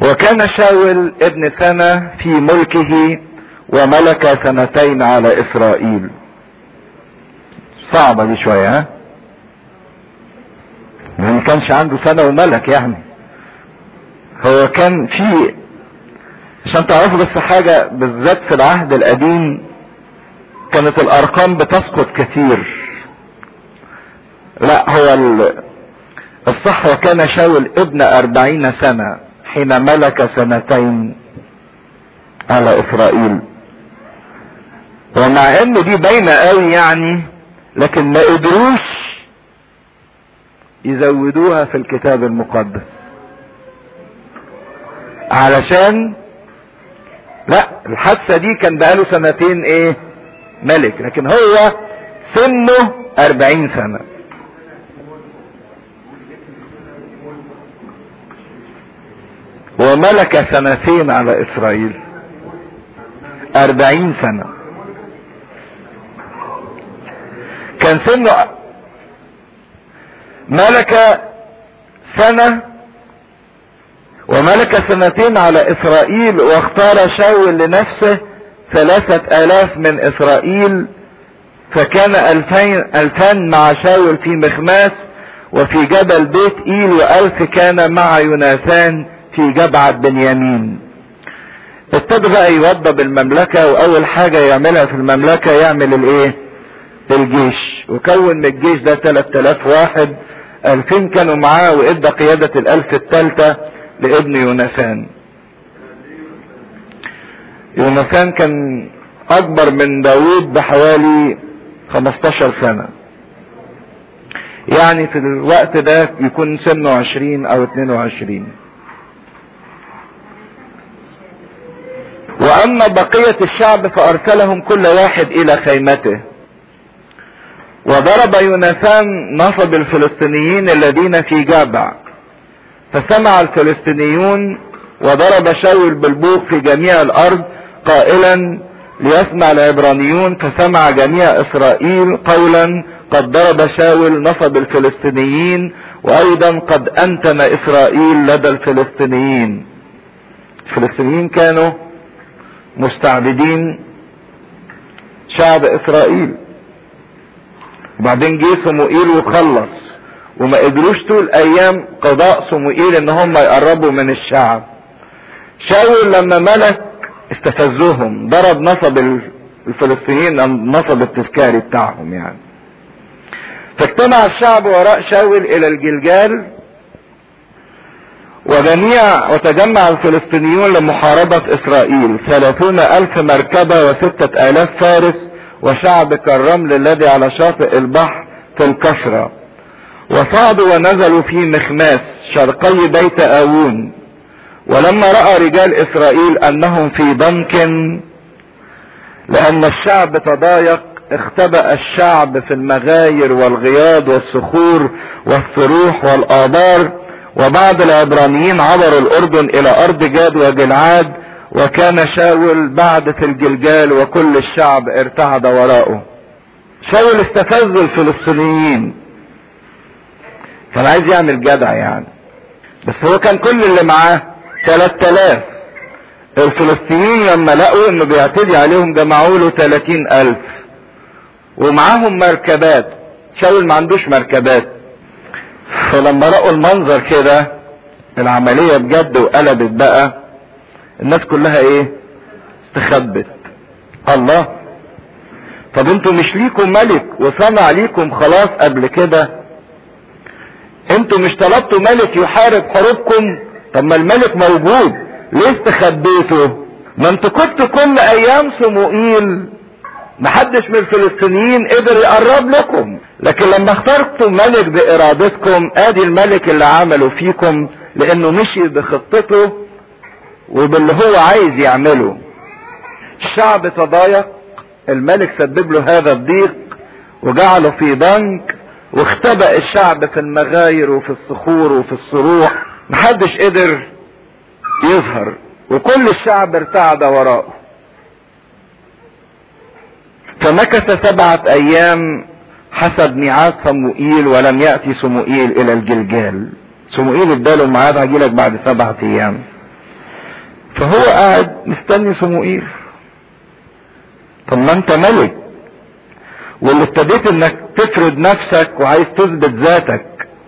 وكان شاول ابن سنة في ملكه وملك سنتين على اسرائيل صعبة دي شوية ها ما كانش عنده سنة وملك يعني هو كان في عشان تعرفوا بس حاجة بالذات في العهد القديم كانت الارقام بتسقط كتير لا هو الصح وكان شاول ابن اربعين سنة حين ملك سنتين على اسرائيل ومع ان دي باينة قوي يعني لكن ما قدروش يزودوها في الكتاب المقدس علشان لا الحادثة دي كان بقاله سنتين ايه ملك لكن هو سنه اربعين سنة وملك سنتين على اسرائيل اربعين سنة كان سنه ملك سنة وملك سنتين على اسرائيل واختار شاول لنفسه ثلاثة الاف من اسرائيل فكان الفين, الفان مع شاول في مخماس وفي جبل بيت ايل والف كان مع يوناثان في جبعة بنيامين ابتدى بقى يوضب المملكة واول حاجة يعملها في المملكة يعمل الايه الجيش وكون من الجيش ده 3000 واحد 2000 كانوا معاه وادى قيادة الالف الثالثة لابن يونسان يونسان كان اكبر من داود بحوالي 15 سنة يعني في الوقت ده يكون سنه 20 او 22 واما بقية الشعب فارسلهم كل واحد الى خيمته وضرب يوناثان نصب الفلسطينيين الذين في جابع فسمع الفلسطينيون وضرب شاول بالبوق في جميع الارض قائلا ليسمع العبرانيون فسمع جميع اسرائيل قولا قد ضرب شاول نصب الفلسطينيين وايضا قد انتن اسرائيل لدى الفلسطينيين الفلسطينيين كانوا مستعبدين شعب اسرائيل وبعدين جه صموئيل وخلص وما قدروش طول ايام قضاء صموئيل ان هم يقربوا من الشعب شاول لما ملك استفزوهم ضرب نصب الفلسطينيين النصب التذكاري بتاعهم يعني فاجتمع الشعب وراء شاول الى الجلجال وجميع وتجمع الفلسطينيون لمحاربة اسرائيل ثلاثون الف مركبة وستة الاف فارس وشعب كالرمل الذي على شاطئ البحر في الكسرة وصعدوا ونزلوا في مخماس شرقي بيت آوون ولما رأى رجال إسرائيل أنهم في ضنك لأن الشعب تضايق اختبأ الشعب في المغاير والغياض والصخور والصروح والآبار وبعض العبرانيين عبروا الأردن إلى أرض جاد وجلعاد وكان شاول بعد في الجلجال وكل الشعب ارتعد وراءه شاول استفز الفلسطينيين كان عايز يعمل جدع يعني بس هو كان كل اللي معاه 3000 الفلسطينيين لما لقوا انه بيعتدي عليهم جمعوا له 30000 ومعاهم مركبات شاول ما عندوش مركبات فلما لقوا المنظر كده العملية بجد وقلبت بقى الناس كلها ايه استخبت الله طب انتوا مش ليكم ملك وصنع ليكم خلاص قبل كده انتوا مش طلبتوا ملك يحارب حروبكم طب ما الملك موجود ليه استخبيتوا ما انتوا كنتوا كل ايام صموئيل محدش من الفلسطينيين قدر يقرب لكم لكن لما اخترتوا ملك بارادتكم ادي الملك اللي عمله فيكم لانه مشي بخطته وباللي هو عايز يعمله الشعب تضايق الملك سبب له هذا الضيق وجعله في ضنك واختبأ الشعب في المغاير وفي الصخور وفي الصروح محدش قدر يظهر وكل الشعب ارتعد وراءه فمكث سبعة ايام حسب ميعاد صموئيل ولم يأتي صموئيل الى الجلجال صموئيل اداله ميعاد هجيلك بعد سبعة ايام فهو قاعد مستني صموئيل طب ما انت ملك واللي ابتديت انك تفرض نفسك وعايز تثبت ذاتك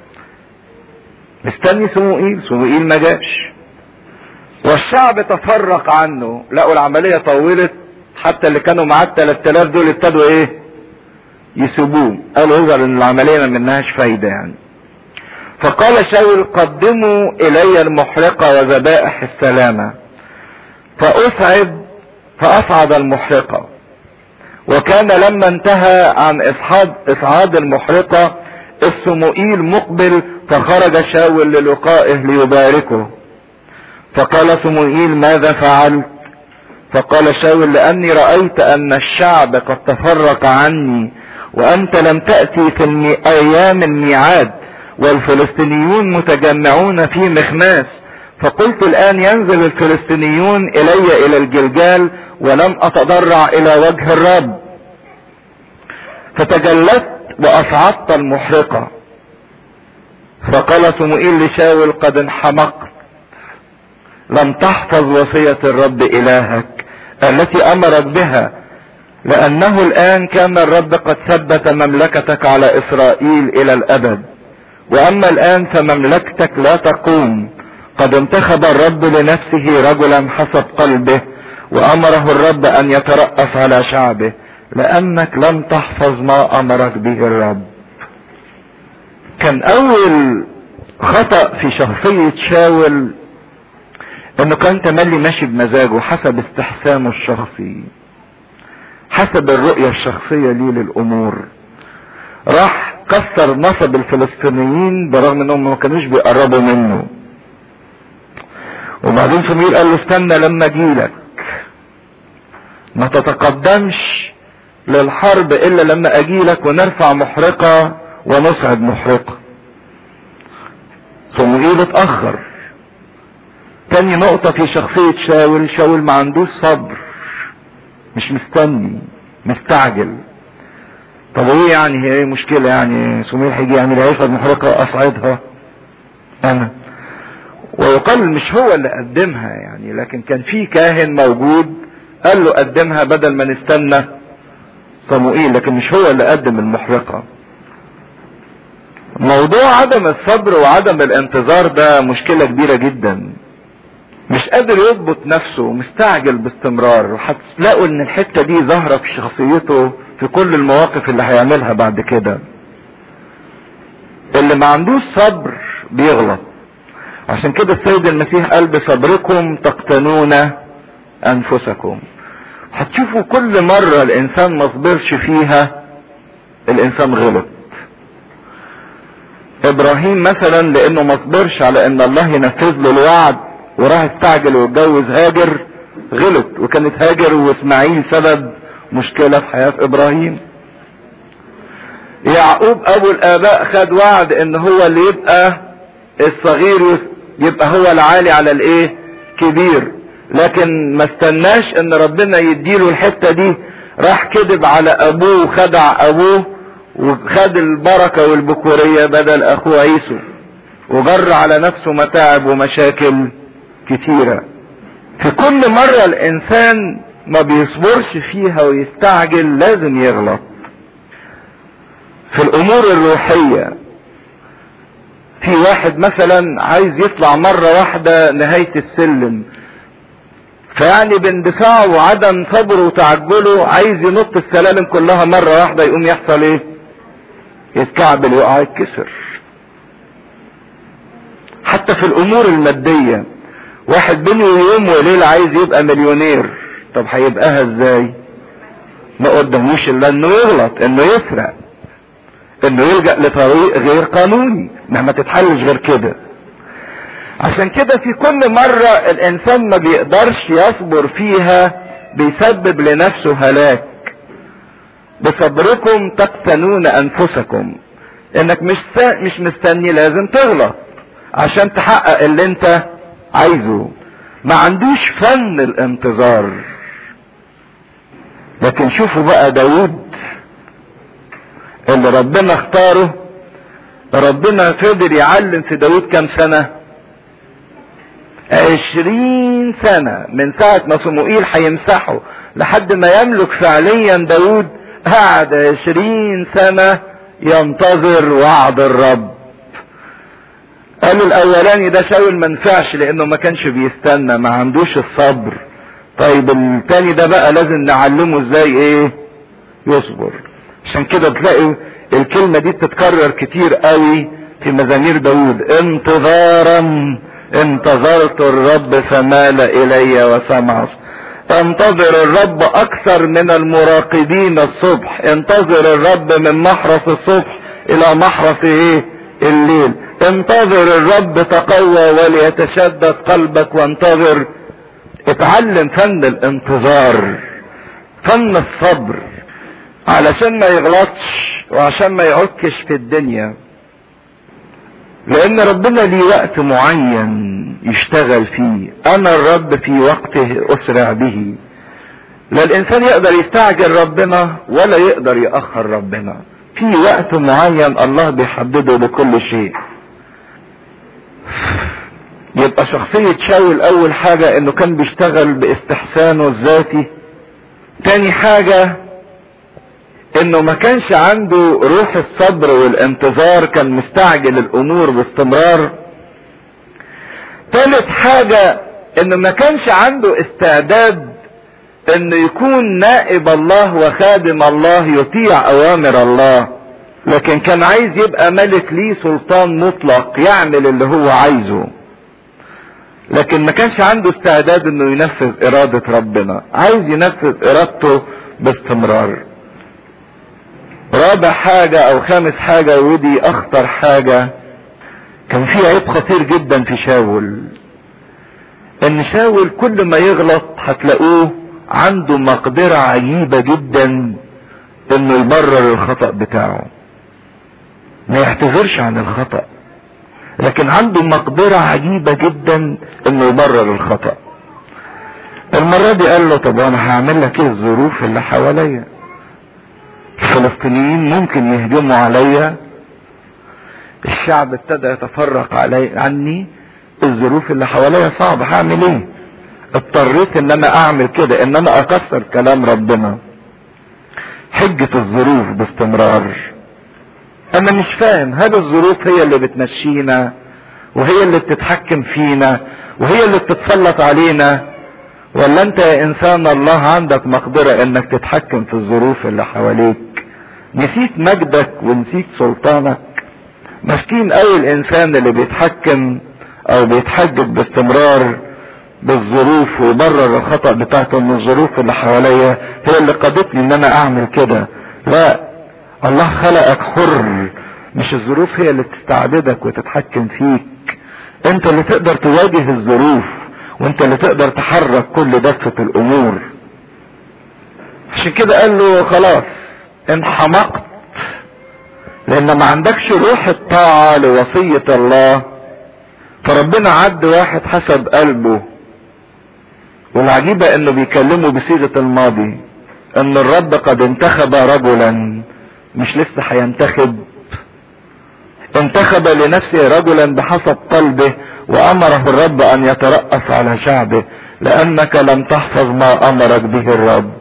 مستني صموئيل صموئيل ما جاش والشعب تفرق عنه لقوا العمليه طولت حتى اللي كانوا معاه 3000 دول ابتدوا ايه يسيبوه قالوا يظهر ان العمليه ما منهاش فايده يعني فقال شاول قدموا الي المحرقه وذبائح السلامه فاسعد فاصعد المحرقه وكان لما انتهى عن اصعاد اصعاد المحرقه الصموئيل مقبل فخرج شاول للقائه ليباركه فقال صموئيل ماذا فعلت فقال شاول لاني رايت ان الشعب قد تفرق عني وانت لم تاتي في المي... ايام الميعاد والفلسطينيون متجمعون في مخماس فقلت الان ينزل الفلسطينيون الي الى الجلجال ولم اتضرع الى وجه الرب فتجلت واصعدت المحرقه فقال صموئيل لشاول قد انحمقت لم تحفظ وصيه الرب الهك التي امرك بها لانه الان كان الرب قد ثبت مملكتك على اسرائيل الى الابد واما الان فمملكتك لا تقوم قد انتخب الرب لنفسه رجلا حسب قلبه وامره الرب ان يترأس على شعبه لانك لم تحفظ ما امرك به الرب كان اول خطأ في شخصية شاول انه كان تملي ماشي بمزاجه حسب استحسانه الشخصي حسب الرؤية الشخصية ليه للامور راح كسر نصب الفلسطينيين برغم انهم ما كانوش بيقربوا منه وبعدين سمير قال له استنى لما اجيلك ما تتقدمش للحرب الا لما اجيلك ونرفع محرقة ونصعد محرقة صموئيل اتأخر تاني نقطة في شخصية شاول شاول ما عندوش صبر مش مستني مستعجل طب ايه يعني هي ايه مشكلة يعني صموئيل هيجي يعمل هيصعد محرقة اصعدها انا ويقال مش هو اللي قدمها يعني لكن كان في كاهن موجود قال له قدمها بدل ما نستنى صموئيل لكن مش هو اللي قدم المحرقة موضوع عدم الصبر وعدم الانتظار ده مشكلة كبيرة جدا مش قادر يضبط نفسه مستعجل باستمرار وهتلاقوا ان الحتة دي ظاهرة في شخصيته في كل المواقف اللي هيعملها بعد كده اللي ما عندوش صبر بيغلط عشان كده السيد المسيح قال بصبركم تقتنون انفسكم هتشوفوا كل مرة الانسان ما صبرش فيها الانسان غلط ابراهيم مثلا لانه ما صبرش على ان الله ينفذ له الوعد وراح استعجل واتجوز هاجر غلط وكانت هاجر واسماعيل سبب مشكلة في حياة ابراهيم يعقوب ابو الاباء خد وعد ان هو اللي يبقى الصغير يبقى هو العالي على الايه كبير لكن ما استناش ان ربنا يديله الحتة دي راح كذب على ابوه وخدع ابوه وخد البركة والبكورية بدل اخوه عيسو وجر على نفسه متاعب ومشاكل كتيرة في كل مرة الانسان ما بيصبرش فيها ويستعجل لازم يغلط في الامور الروحية في واحد مثلا عايز يطلع مرة واحدة نهاية السلم فيعني باندفاعه وعدم صبره وتعجله عايز ينط السلالم كلها مرة واحدة يقوم يحصل ايه يتكعبل يقع يتكسر حتى في الامور المادية واحد بين يوم وليلة عايز يبقى مليونير طب هيبقاها ازاي ما قداموش الا انه يغلط انه يسرق انه يلجأ لطريق غير قانوني ما تتحلش غير كده عشان كده في كل مرة الانسان ما بيقدرش يصبر فيها بيسبب لنفسه هلاك بصبركم تقتنون انفسكم انك مش مش مستني لازم تغلط عشان تحقق اللي انت عايزه ما عندوش فن الانتظار لكن شوفوا بقى داود اللي ربنا اختاره ربنا قدر يعلم في داود كام سنة عشرين سنة من ساعة ما صموئيل هيمسحه لحد ما يملك فعليا داود قعد عشرين سنة ينتظر وعد الرب قال الاولاني ده شاول ما نفعش لانه ما كانش بيستنى ما عندوش الصبر طيب التاني ده بقى لازم نعلمه ازاي ايه يصبر عشان كده تلاقي الكلمة دي بتتكرر كتير قوي في مزامير داود انتظارا انتظرت الرب فمال الي وسمع انتظر الرب اكثر من المراقبين الصبح انتظر الرب من محرس الصبح الى محرس ايه الليل انتظر الرب تقوى وليتشدد قلبك وانتظر اتعلم فن الانتظار فن الصبر علشان ما يغلطش وعشان ما يعكش في الدنيا لان ربنا ليه وقت معين يشتغل فيه انا الرب في وقته اسرع به لا الانسان يقدر يستعجل ربنا ولا يقدر يأخر ربنا في وقت معين الله بيحدده لكل شيء يبقى شخصية شاول اول حاجة انه كان بيشتغل باستحسانه الذاتي تاني حاجة انه ما كانش عنده روح الصبر والانتظار كان مستعجل الامور باستمرار تالت حاجة انه ما كانش عنده استعداد انه يكون نائب الله وخادم الله يطيع اوامر الله لكن كان عايز يبقى ملك ليه سلطان مطلق يعمل اللي هو عايزه لكن ما كانش عنده استعداد انه ينفذ ارادة ربنا عايز ينفذ ارادته باستمرار رابع حاجة او خامس حاجة ودي اخطر حاجة كان في عيب خطير جدا في شاول ان شاول كل ما يغلط هتلاقوه عنده مقدرة عجيبة جدا انه يبرر الخطأ بتاعه ما يعتذرش عن الخطأ لكن عنده مقدرة عجيبة جدا انه يبرر الخطأ المرة دي قال له طب انا هعمل لك ايه الظروف اللي حواليا الفلسطينيين ممكن يهجموا عليا الشعب ابتدى يتفرق علي عني الظروف اللي حواليا صعبة هعمل ايه اضطريت ان انا اعمل كده ان انا اكسر كلام ربنا حجة الظروف باستمرار انا مش فاهم هل الظروف هي اللي بتمشينا وهي اللي بتتحكم فينا وهي اللي بتتسلط علينا ولا انت يا انسان الله عندك مقدرة انك تتحكم في الظروف اللي حواليك نسيت مجدك ونسيت سلطانك مسكين قوي الانسان اللي بيتحكم او بيتحجج باستمرار بالظروف ويبرر الخطأ بتاعته من الظروف اللي حواليا هي اللي قادتني ان انا اعمل كده لا الله خلقك حر مش الظروف هي اللي تستعبدك وتتحكم فيك انت اللي تقدر تواجه الظروف وانت اللي تقدر تحرك كل دفة الامور عشان كده قال له خلاص انحمقت لان ما عندكش روح الطاعة لوصية الله فربنا عد واحد حسب قلبه والعجيبة انه بيكلمه بصيغة الماضي ان الرب قد انتخب رجلا مش لسه هينتخب انتخب لنفسه رجلا بحسب قلبه وامره الرب ان يترأس على شعبه لانك لم تحفظ ما امرك به الرب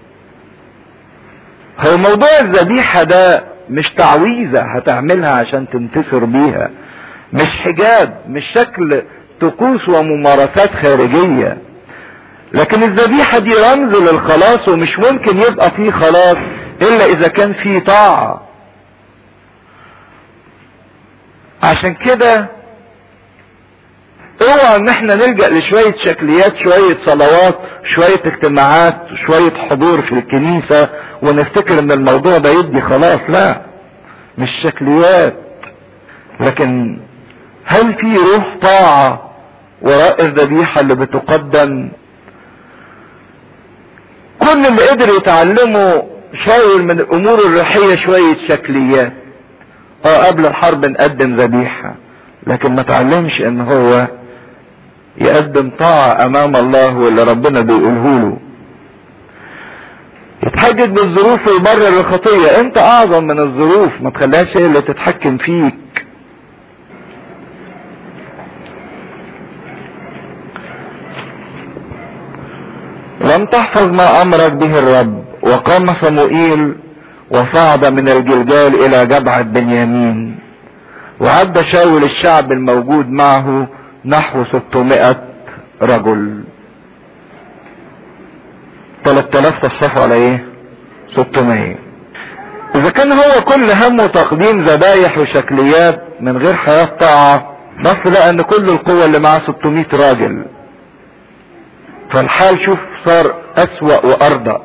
هو موضوع الذبيحة ده مش تعويذة هتعملها عشان تنتصر بيها مش حجاب مش شكل طقوس وممارسات خارجية لكن الذبيحة دي رمز للخلاص ومش ممكن يبقى فيه خلاص الا اذا كان فيه طاعة عشان كده اوعى ان احنا نلجأ لشوية شكليات شوية صلوات شوية اجتماعات شوية حضور في الكنيسة ونفتكر ان الموضوع ده يدي خلاص لا مش شكليات لكن هل في روح طاعة وراء الذبيحة اللي بتقدم كل اللي قدر يتعلمه شاول من الامور الروحية شوية شكليات اه قبل الحرب نقدم ذبيحة لكن ما تعلمش ان هو يقدم طاعة امام الله واللي ربنا بيقوله له يتحجج بالظروف ويبرر الخطية انت اعظم من الظروف ما تخليهاش هي اللي تتحكم فيك ولم تحفظ ما امرك به الرب وقام صموئيل وصعد من الجلجال الى جبعة بنيامين وعد شاول الشعب الموجود معه نحو 600 رجل 3000 صفصفوا على ايه 600 اذا كان هو كل همه تقديم ذبايح وشكليات من غير حياة طاعة بس لقى ان كل القوة اللي معاه 600 راجل فالحال شوف صار اسوأ وارضى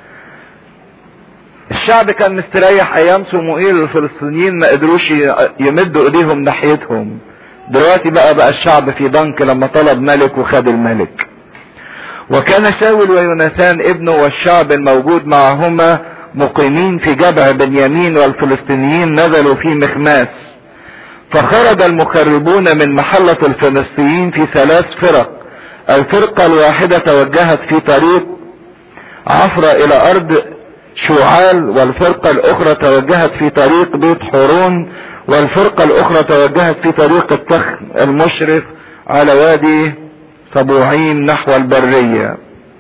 الشعب كان مستريح ايام صموئيل الفلسطينيين ما قدروش يمدوا ايديهم ناحيتهم دلوقتي بقى بقى الشعب في ضنك لما طلب ملك وخد الملك وكان شاول ويوناثان ابنه والشعب الموجود معهما مقيمين في جبع بنيامين والفلسطينيين نزلوا في مخماس فخرج المخربون من محلة الفلسطينيين في ثلاث فرق الفرقة الواحدة توجهت في طريق عفرة الى ارض شوعال والفرقة الاخرى توجهت في طريق بيت حورون والفرقة الاخرى توجهت في طريق التخ المشرف على وادي صبوعين نحو البرية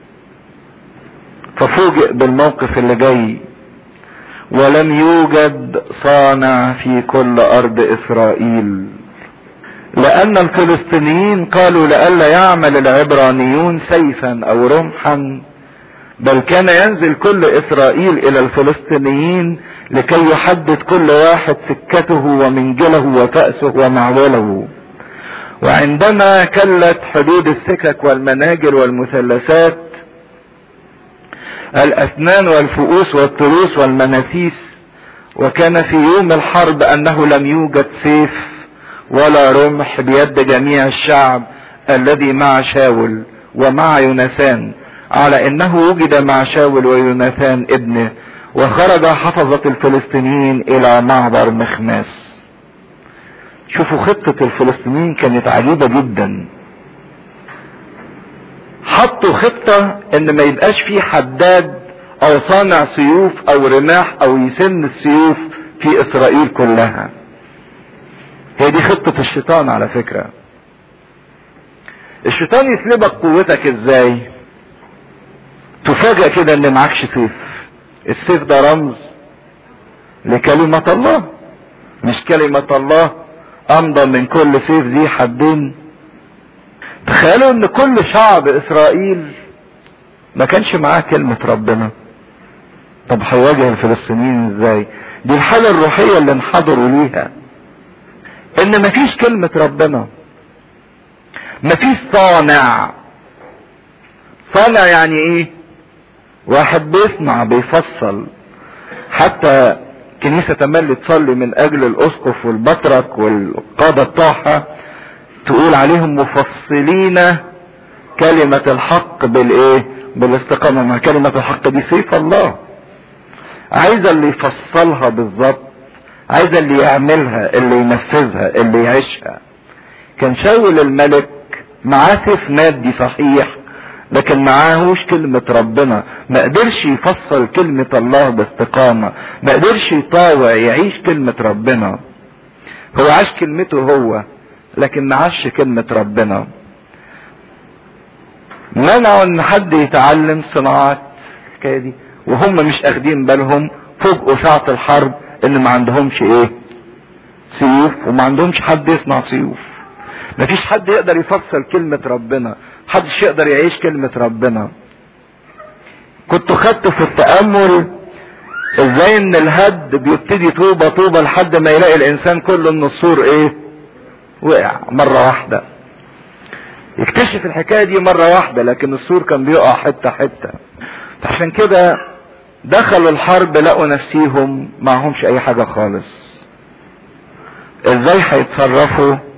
ففوجئ بالموقف اللي جاي ولم يوجد صانع في كل ارض اسرائيل لان الفلسطينيين قالوا لئلا يعمل العبرانيون سيفا او رمحا بل كان ينزل كل اسرائيل الى الفلسطينيين لكي يحدد كل واحد سكته ومنجله وفأسه ومعوله وعندما كلت حدود السكك والمناجل والمثلثات الاسنان والفؤوس والتروس والمناسيس وكان في يوم الحرب انه لم يوجد سيف ولا رمح بيد جميع الشعب الذي مع شاول ومع يوناثان على انه وجد مع شاول ويوناثان ابنه وخرج حفظة الفلسطينيين الى معبر مخماس شوفوا خطة الفلسطينيين كانت عجيبة جدا حطوا خطة ان ما يبقاش في حداد او صانع سيوف او رماح او يسن السيوف في اسرائيل كلها هي دي خطة الشيطان على فكرة الشيطان يسلبك قوتك ازاي تفاجأ كده ان معكش سيف السيف ده رمز لكلمة الله مش كلمة الله امضى من كل سيف ذي حدين تخيلوا ان كل شعب اسرائيل ما كانش معاه كلمة ربنا طب هيواجه الفلسطينيين ازاي دي الحالة الروحية اللي انحضروا ليها ان مفيش كلمة ربنا مفيش صانع صانع يعني ايه واحد بيصنع بيفصل حتى كنيسة تملي تصلي من اجل الاسقف والبطرك والقادة بتوعها تقول عليهم مفصلين كلمة الحق بالايه بالاستقامة ما كلمة الحق دي سيف الله عايزة اللي يفصلها بالظبط عايزة اللي يعملها اللي ينفذها اللي يعيشها كان شاول الملك معاه سيف مادي صحيح لكن معاهوش كلمة ربنا ما قدرش يفصل كلمة الله باستقامة ما قدرش يطاوع يعيش كلمة ربنا هو عاش كلمته هو لكن ما عاش كلمة ربنا منعوا ان حد يتعلم صناعة الحكاية دي وهم مش اخدين بالهم فوجئوا ساعة الحرب ان ما عندهمش ايه سيوف وما عندهمش حد يصنع سيوف مفيش حد يقدر يفصل كلمة ربنا محدش يقدر يعيش كلمة ربنا كنت خدت في التأمل ازاي ان الهد بيبتدي طوبة طوبة لحد ما يلاقي الانسان كله ان السور ايه وقع مرة واحدة يكتشف الحكاية دي مرة واحدة لكن السور كان بيقع حتة حتة عشان كده دخلوا الحرب لقوا نفسيهم معهمش اي حاجة خالص ازاي هيتصرفوا